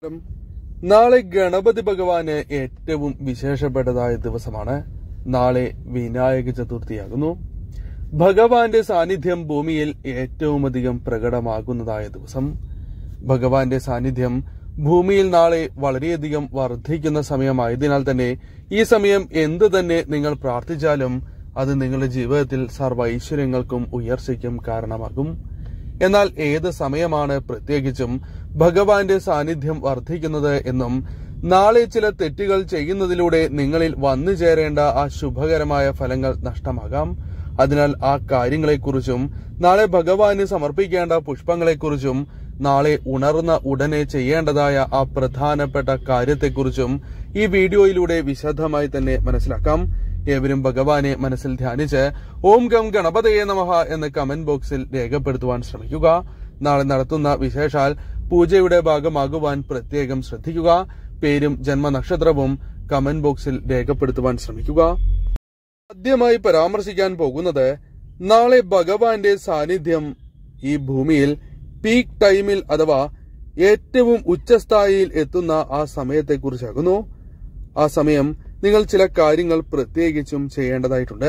നാളെ ഗണപതി ഭഗവാന് ഏറ്റവും വിശേഷപ്പെട്ടതായ ദിവസമാണ് നാളെ വിനായക ചതുർത്ഥിയാകുന്നു ഭഗവാന്റെ സാന്നിധ്യം ഭൂമിയിൽ ഏറ്റവും അധികം പ്രകടമാകുന്നതായ ദിവസം ഭഗവാന്റെ സാന്നിധ്യം ഭൂമിയിൽ നാളെ വളരെയധികം വർദ്ധിക്കുന്ന സമയമായതിനാൽ തന്നെ ഈ സമയം എന്ത് തന്നെ നിങ്ങൾ പ്രാർത്ഥിച്ചാലും അത് നിങ്ങളുടെ ജീവിതത്തിൽ സർവ്വ ഐശ്വര്യങ്ങൾക്കും ഉയർച്ചയ്ക്കും കാരണമാകും എന്നാൽ ഏത് സമയമാണ് പ്രത്യേകിച്ചും ഭഗവാന്റെ സാന്നിധ്യം വർദ്ധിക്കുന്നത് എന്നും നാളെ ചില തെറ്റുകൾ ചെയ്യുന്നതിലൂടെ നിങ്ങളിൽ വന്നു ചേരേണ്ട ആ ശുഭകരമായ ഫലങ്ങൾ നഷ്ടമാകാം അതിനാൽ ആ കാര്യങ്ങളെക്കുറിച്ചും നാളെ ഭഗവാന് സമർപ്പിക്കേണ്ട പുഷ്പങ്ങളെക്കുറിച്ചും നാളെ ഉണർന്ന ഉടനെ ചെയ്യേണ്ടതായ ആ പ്രധാനപ്പെട്ട കാര്യത്തെക്കുറിച്ചും ഈ വീഡിയോയിലൂടെ വിശദമായി തന്നെ മനസ്സിലാക്കാം ഏവരും ഭഗവാനെ മനസ്സിൽ ധ്യാനിച്ച് ഓം ഗം ഗണപതയെ നമഃ എന്ന് കമന്റ് ബോക്സിൽ രേഖപ്പെടുത്തുവാൻ ശ്രമിക്കുക നാളെ നടത്തുന്ന വിശേഷാൽ പൂജയുടെ ഭാഗമാകുവാൻ പ്രത്യേകം ശ്രദ്ധിക്കുക പേരും ജന്മനക്ഷത്രവും കമന്റ് ബോക്സിൽ രേഖപ്പെടുത്തുവാൻ ശ്രമിക്കുക ആദ്യമായി പരാമർശിക്കാൻ പോകുന്നത് നാളെ ഭഗവാന്റെ സാന്നിധ്യം ഈ ഭൂമിയിൽ പീക്ക് ടൈമിൽ അഥവാ ഏറ്റവും ഉച്ചസ്ഥായിയിൽ എത്തുന്ന ആ സമയത്തെക്കുറിച്ചാകുന്നു ആ സമയം നിങ്ങൾ ചില കാര്യങ്ങൾ പ്രത്യേകിച്ചും ചെയ്യേണ്ടതായിട്ടുണ്ട്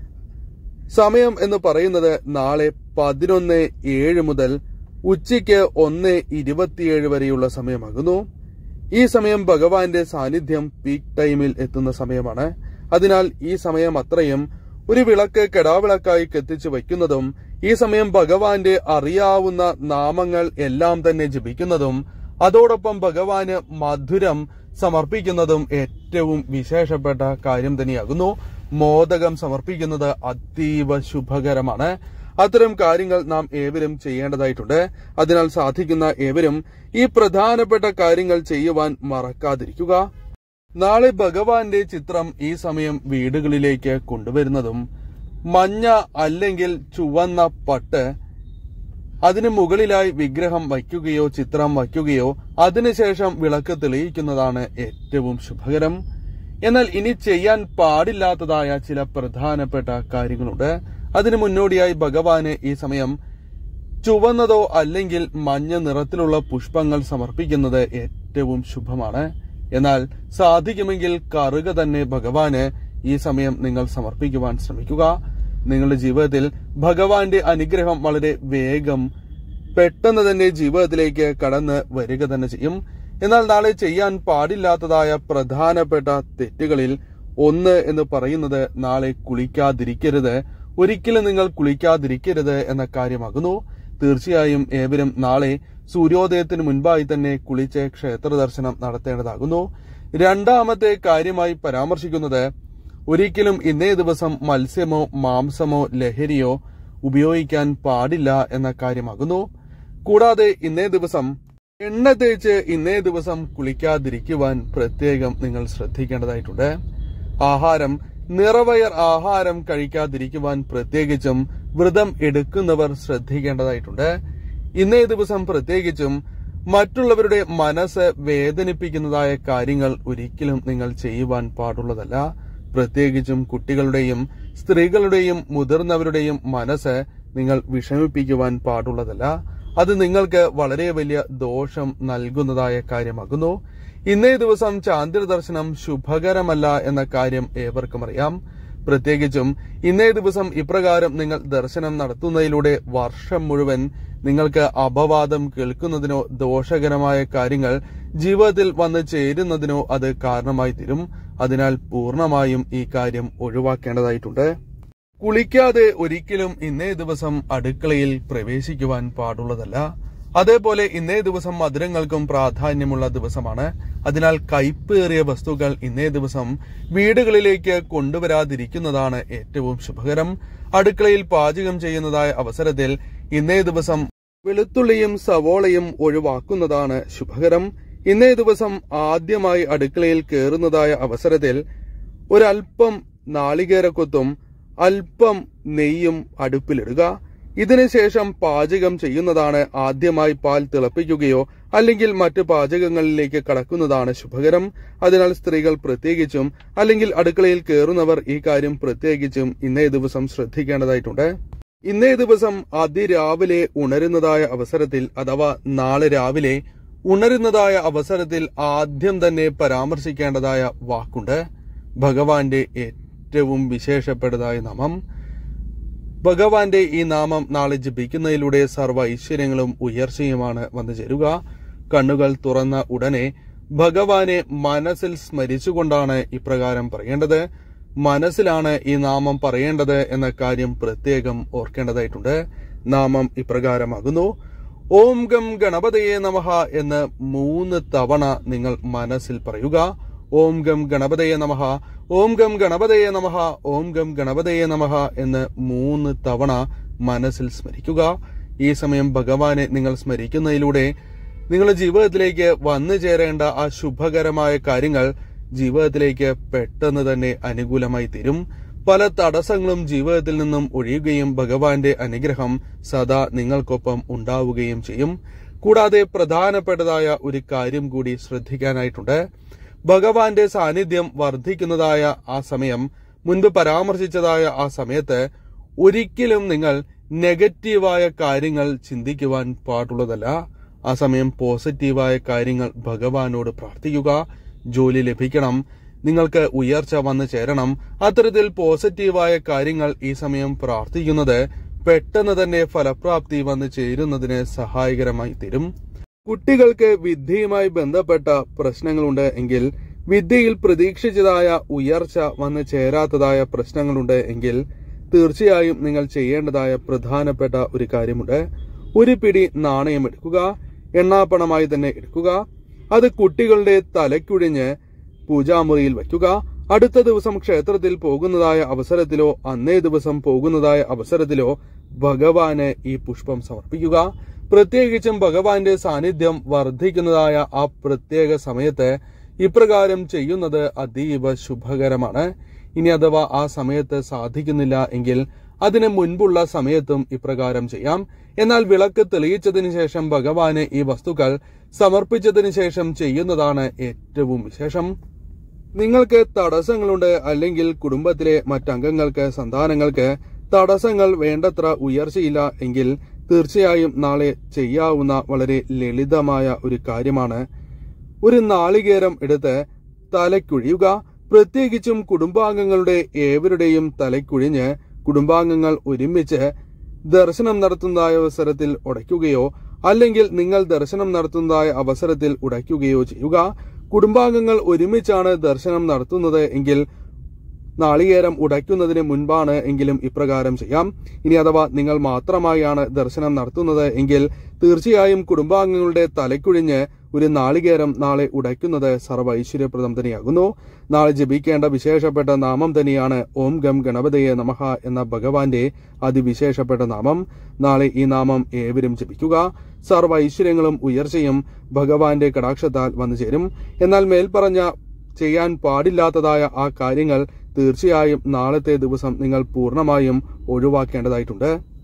സമയം എന്ന് പറയുന്നത് നാളെ പതിനൊന്ന് ഏഴ് മുതൽ ഉച്ചയ്ക്ക് ഒന്ന് ഇരുപത്തിയേഴ് വരെയുള്ള സമയമാകുന്നു ഈ സമയം ഭഗവാന്റെ സാന്നിധ്യം പീക്ക് ടൈമിൽ എത്തുന്ന സമയമാണ് അതിനാൽ ഈ സമയം അത്രയും ഒരു വിളക്ക് കെടാവിളക്കായി കത്തിച്ചു വയ്ക്കുന്നതും ഈ സമയം ഭഗവാന്റെ അറിയാവുന്ന നാമങ്ങൾ എല്ലാം തന്നെ ജപിക്കുന്നതും അതോടൊപ്പം ഭഗവാന് മധുരം സമർപ്പിക്കുന്നതും ഏറ്റവും വിശേഷപ്പെട്ട കാര്യം തന്നെയാകുന്നു മോദകം സമർപ്പിക്കുന്നത് അതീവ ശുഭകരമാണ് അത്തരം കാര്യങ്ങൾ നാം ഏവരും ചെയ്യേണ്ടതായിട്ടുണ്ട് അതിനാൽ സാധിക്കുന്ന ഏവരും ഈ പ്രധാനപ്പെട്ട കാര്യങ്ങൾ ചെയ്യുവാൻ മറക്കാതിരിക്കുക നാളെ ഭഗവാന്റെ ചിത്രം ഈ സമയം വീടുകളിലേക്ക് കൊണ്ടുവരുന്നതും മഞ്ഞ അല്ലെങ്കിൽ ചുവന്ന പട്ട് അതിനു മുകളിലായി വിഗ്രഹം വയ്ക്കുകയോ ചിത്രം വയ്ക്കുകയോ അതിനുശേഷം വിളക്ക് തെളിയിക്കുന്നതാണ് ഏറ്റവും ശുഭകരം എന്നാൽ ഇനി ചെയ്യാൻ പാടില്ലാത്തതായ ചില പ്രധാനപ്പെട്ട കാര്യങ്ങളുണ്ട് അതിനു മുന്നോടിയായി ഭഗവാന് ഈ സമയം ചുവന്നതോ അല്ലെങ്കിൽ മഞ്ഞ നിറത്തിലുള്ള പുഷ്പങ്ങൾ സമർപ്പിക്കുന്നത് ഏറ്റവും ശുഭമാണ് എന്നാൽ സാധിക്കുമെങ്കിൽ കറുക തന്നെ ഭഗവാന് ഈ സമയം നിങ്ങൾ സമർപ്പിക്കുവാൻ ശ്രമിക്കുക നിങ്ങളുടെ ജീവിതത്തിൽ ഭഗവാന്റെ അനുഗ്രഹം വളരെ വേഗം പെട്ടെന്ന് തന്നെ ജീവിതത്തിലേക്ക് കടന്ന് വരിക തന്നെ ചെയ്യും എന്നാൽ നാളെ ചെയ്യാൻ പാടില്ലാത്തതായ പ്രധാനപ്പെട്ട തെറ്റുകളിൽ ഒന്ന് എന്ന് പറയുന്നത് നാളെ കുളിക്കാതിരിക്കരുത് ഒരിക്കലും നിങ്ങൾ കുളിക്കാതിരിക്കരുത് എന്ന കാര്യമാകുന്നു തീർച്ചയായും ഏവരും നാളെ സൂര്യോദയത്തിന് മുൻപായി തന്നെ കുളിച്ച് ക്ഷേത്ര ദർശനം നടത്തേണ്ടതാകുന്നു രണ്ടാമത്തെ കാര്യമായി പരാമർശിക്കുന്നത് ഒരിക്കലും ഇന്നേ ദിവസം മത്സ്യമോ മാംസമോ ലഹരിയോ ഉപയോഗിക്കാൻ പാടില്ല എന്ന കാര്യമാകുന്നു കൂടാതെ ഇന്നേ ദിവസം എണ്ണ തേച്ച് ഇന്നേ ദിവസം കുളിക്കാതിരിക്കുവാൻ പ്രത്യേകം നിങ്ങൾ ശ്രദ്ധിക്കേണ്ടതായിട്ടുണ്ട് ആഹാരം നിറവയർ ആഹാരം കഴിക്കാതിരിക്കുവാൻ പ്രത്യേകിച്ചും വ്രതം എടുക്കുന്നവർ ശ്രദ്ധിക്കേണ്ടതായിട്ടുണ്ട് ഇന്നേ ദിവസം പ്രത്യേകിച്ചും മറ്റുള്ളവരുടെ മനസ്സ് വേദനിപ്പിക്കുന്നതായ കാര്യങ്ങൾ ഒരിക്കലും നിങ്ങൾ ചെയ്യുവാൻ പാടുള്ളതല്ല പ്രത്യേകിച്ചും കുട്ടികളുടെയും സ്ത്രീകളുടെയും മുതിർന്നവരുടെയും മനസ്സ് നിങ്ങൾ വിഷമിപ്പിക്കുവാൻ പാടുള്ളതല്ല അത് നിങ്ങൾക്ക് വളരെ വലിയ ദോഷം നൽകുന്നതായ കാര്യമാകുന്നു ഇന്നേ ദിവസം ചാന്ദ്ര ദർശനം ശുഭകരമല്ല എന്ന കാര്യം ഏവർക്കും അറിയാം പ്രത്യേകിച്ചും ഇന്നേ ദിവസം ഇപ്രകാരം നിങ്ങൾ ദർശനം നടത്തുന്നതിലൂടെ വർഷം മുഴുവൻ നിങ്ങൾക്ക് അപവാദം കേൾക്കുന്നതിനോ ദോഷകരമായ കാര്യങ്ങൾ ജീവിതത്തിൽ വന്നു ചേരുന്നതിനോ അത് കാരണമായി തീരും അതിനാൽ പൂർണ്ണമായും ഈ കാര്യം ഒഴിവാക്കേണ്ടതായിട്ടുണ്ട് കുളിക്കാതെ ഒരിക്കലും ഇന്നേ ദിവസം അടുക്കളയിൽ പ്രവേശിക്കുവാൻ പാടുള്ളതല്ല അതേപോലെ ഇന്നേ ദിവസം മധുരങ്ങൾക്കും പ്രാധാന്യമുള്ള ദിവസമാണ് അതിനാൽ കയ്പേറിയ വസ്തുക്കൾ ഇന്നേ ദിവസം വീടുകളിലേക്ക് കൊണ്ടുവരാതിരിക്കുന്നതാണ് ഏറ്റവും ശുഭകരം അടുക്കളയിൽ പാചകം ചെയ്യുന്നതായ അവസരത്തിൽ ഇന്നേ ദിവസം വെളുത്തുള്ളിയും സവോളയും ഒഴിവാക്കുന്നതാണ് ശുഭകരം ഇന്നേ ദിവസം ആദ്യമായി അടുക്കളയിൽ കയറുന്നതായ അവസരത്തിൽ ഒരൽപ്പം നാളികേരക്കൊത്തും അല്പം നെയ്യും അടുപ്പിലിടുക ഇതിനുശേഷം പാചകം ചെയ്യുന്നതാണ് ആദ്യമായി പാൽ തിളപ്പിക്കുകയോ അല്ലെങ്കിൽ മറ്റ് പാചകങ്ങളിലേക്ക് കടക്കുന്നതാണ് ശുഭകരം അതിനാൽ സ്ത്രീകൾ പ്രത്യേകിച്ചും അല്ലെങ്കിൽ അടുക്കളയിൽ കയറുന്നവർ ഈ കാര്യം പ്രത്യേകിച്ചും ഇന്നേ ദിവസം ശ്രദ്ധിക്കേണ്ടതായിട്ടുണ്ട് ഇന്നേ ദിവസം അതിരാവിലെ ഉണരുന്നതായ അവസരത്തിൽ അഥവാ നാളെ രാവിലെ ഉണരുന്നതായ അവസരത്തിൽ ആദ്യം തന്നെ പരാമർശിക്കേണ്ടതായ വാക്കുണ്ട് ഭഗവാന്റെ ഏറ്റവും വിശേഷപ്പെട്ടതായ നാമം ഭഗവാന്റെ ഈ നാമം നാളെ ജപിക്കുന്നതിലൂടെ സർവ്വ ഐശ്വര്യങ്ങളും ഉയർച്ചയുമാണ് വന്നു ചേരുക കണ്ണുകൾ തുറന്ന ഉടനെ ഭഗവാനെ മനസ്സിൽ സ്മരിച്ചുകൊണ്ടാണ് ഇപ്രകാരം പറയേണ്ടത് മനസ്സിലാണ് ഈ നാമം പറയേണ്ടത് എന്ന കാര്യം പ്രത്യേകം ഓർക്കേണ്ടതായിട്ടുണ്ട് നാമം ഇപ്രകാരമാകുന്നു ഓം ഗം ഗണപതയെ നമഃ എന്ന് മൂന്ന് തവണ നിങ്ങൾ മനസ്സിൽ പറയുക ഓം ഗം ഗണപതയെ നമഃ ഓം ഗം ഗണപതയെ നമഃ ഓം ഗം ഗണപതയെ നമഃ എന്ന് മൂന്ന് തവണ മനസ്സിൽ സ്മരിക്കുക ഈ സമയം ഭഗവാനെ നിങ്ങൾ സ്മരിക്കുന്നതിലൂടെ നിങ്ങളുടെ ജീവിതത്തിലേക്ക് വന്നു ചേരേണ്ട ആ ശുഭകരമായ കാര്യങ്ങൾ ജീവിതത്തിലേക്ക് പെട്ടെന്ന് തന്നെ അനുകൂലമായി തീരും പല തടസ്സങ്ങളും ജീവിതത്തിൽ നിന്നും ഒഴിയുകയും ഭഗവാന്റെ അനുഗ്രഹം സദാ നിങ്ങൾക്കൊപ്പം ഉണ്ടാവുകയും ചെയ്യും കൂടാതെ പ്രധാനപ്പെട്ടതായ ഒരു കാര്യം കൂടി ശ്രദ്ധിക്കാനായിട്ടുണ്ട് ഭഗവാന്റെ സാന്നിധ്യം വർദ്ധിക്കുന്നതായ ആ സമയം മുൻപ് പരാമർശിച്ചതായ ആ സമയത്ത് ഒരിക്കലും നിങ്ങൾ നെഗറ്റീവായ കാര്യങ്ങൾ ചിന്തിക്കുവാൻ പാടുള്ളതല്ല ആ സമയം പോസിറ്റീവായ കാര്യങ്ങൾ ഭഗവാനോട് പ്രാർത്ഥിക്കുക ജോലി ലഭിക്കണം നിങ്ങൾക്ക് ഉയർച്ച വന്നു ചേരണം അത്തരത്തിൽ പോസിറ്റീവായ കാര്യങ്ങൾ ഈ സമയം പ്രാർത്ഥിക്കുന്നത് പെട്ടെന്ന് തന്നെ ഫലപ്രാപ്തി വന്നു ചേരുന്നതിന് സഹായകരമായി തീരും കുട്ടികൾക്ക് വിദ്യയുമായി ബന്ധപ്പെട്ട പ്രശ്നങ്ങളുണ്ട് എങ്കിൽ വിദ്യയിൽ പ്രതീക്ഷിച്ചതായ ഉയർച്ച വന്നു ചേരാത്തതായ പ്രശ്നങ്ങളുണ്ട് എങ്കിൽ തീർച്ചയായും നിങ്ങൾ ചെയ്യേണ്ടതായ പ്രധാനപ്പെട്ട ഒരു കാര്യമുണ്ട് ഒരു പിടി നാണയം എടുക്കുക എണ്ണാപ്പണമായി തന്നെ എടുക്കുക അത് കുട്ടികളുടെ തലക്കുഴിഞ്ഞ് പൂജാമുറിയിൽ വയ്ക്കുക അടുത്ത ദിവസം ക്ഷേത്രത്തിൽ പോകുന്നതായ അവസരത്തിലോ അന്നേ ദിവസം പോകുന്നതായ അവസരത്തിലോ ഭഗവാന് ഈ പുഷ്പം സമർപ്പിക്കുക പ്രത്യേകിച്ചും ഭഗവാന്റെ സാന്നിധ്യം വർദ്ധിക്കുന്നതായ ആ പ്രത്യേക സമയത്ത് ഇപ്രകാരം ചെയ്യുന്നത് അതീവ ശുഭകരമാണ് ഇനി അഥവാ ആ സമയത്ത് സാധിക്കുന്നില്ല എങ്കിൽ അതിന് മുൻപുള്ള സമയത്തും ഇപ്രകാരം ചെയ്യാം എന്നാൽ വിളക്ക് തെളിയിച്ചതിന് ശേഷം ഭഗവാന് ഈ വസ്തുക്കൾ സമർപ്പിച്ചതിന് ശേഷം ചെയ്യുന്നതാണ് ഏറ്റവും വിശേഷം നിങ്ങൾക്ക് തടസ്സങ്ങളുണ്ട് അല്ലെങ്കിൽ കുടുംബത്തിലെ മറ്റംഗങ്ങൾക്ക് സന്താനങ്ങൾക്ക് തടസ്സങ്ങൾ വേണ്ടത്ര ഉയർച്ചയില്ല എങ്കിൽ തീർച്ചയായും നാളെ ചെയ്യാവുന്ന വളരെ ലളിതമായ ഒരു കാര്യമാണ് ഒരു നാളികേരം എടുത്ത് തലക്കുഴിയുക പ്രത്യേകിച്ചും കുടുംബാംഗങ്ങളുടെ ഏവരുടെയും തലക്കുഴിഞ്ഞ് കുടുംബാംഗങ്ങൾ ഒരുമിച്ച് ദർശനം നടത്തുന്നതായ അവസരത്തിൽ ഉടയ്ക്കുകയോ അല്ലെങ്കിൽ നിങ്ങൾ ദർശനം നടത്തുന്നതായ അവസരത്തിൽ ഉടയ്ക്കുകയോ ചെയ്യുക കുടുംബാംഗങ്ങൾ ഒരുമിച്ചാണ് ദർശനം നടത്തുന്നത് എങ്കിൽ നാളികേരം ഉടയ്ക്കുന്നതിന് മുൻപാണ് എങ്കിലും ഇപ്രകാരം ചെയ്യാം ഇനി അഥവാ നിങ്ങൾ മാത്രമായാണ് ദർശനം നടത്തുന്നത് എങ്കിൽ തീർച്ചയായും കുടുംബാംഗങ്ങളുടെ തലക്കുഴിഞ്ഞ് ഒരു നാളികേരം നാളെ ഉടയ്ക്കുന്നത് സർവ്വ ഐശ്വര്യപ്രദം തന്നെയാകുന്നു നാളെ ജപിക്കേണ്ട വിശേഷപ്പെട്ട നാമം തന്നെയാണ് ഓം ഗം ഗണപതയെ നമഃ എന്ന ഭഗവാന്റെ അതിവിശേഷപ്പെട്ട നാമം നാളെ ഈ നാമം ഏവരും ജപിക്കുക സർവ്വ ഐശ്വര്യങ്ങളും ഉയർച്ചയും ഭഗവാന്റെ കടാക്ഷത്താൽ വന്നു ചേരും എന്നാൽ മേൽപ്പറഞ്ഞ ചെയ്യാൻ പാടില്ലാത്തതായ ആ കാര്യങ്ങൾ തീർച്ചയായും നാളത്തെ ദിവസം നിങ്ങൾ പൂർണ്ണമായും ഒഴിവാക്കേണ്ടതായിട്ടുണ്ട്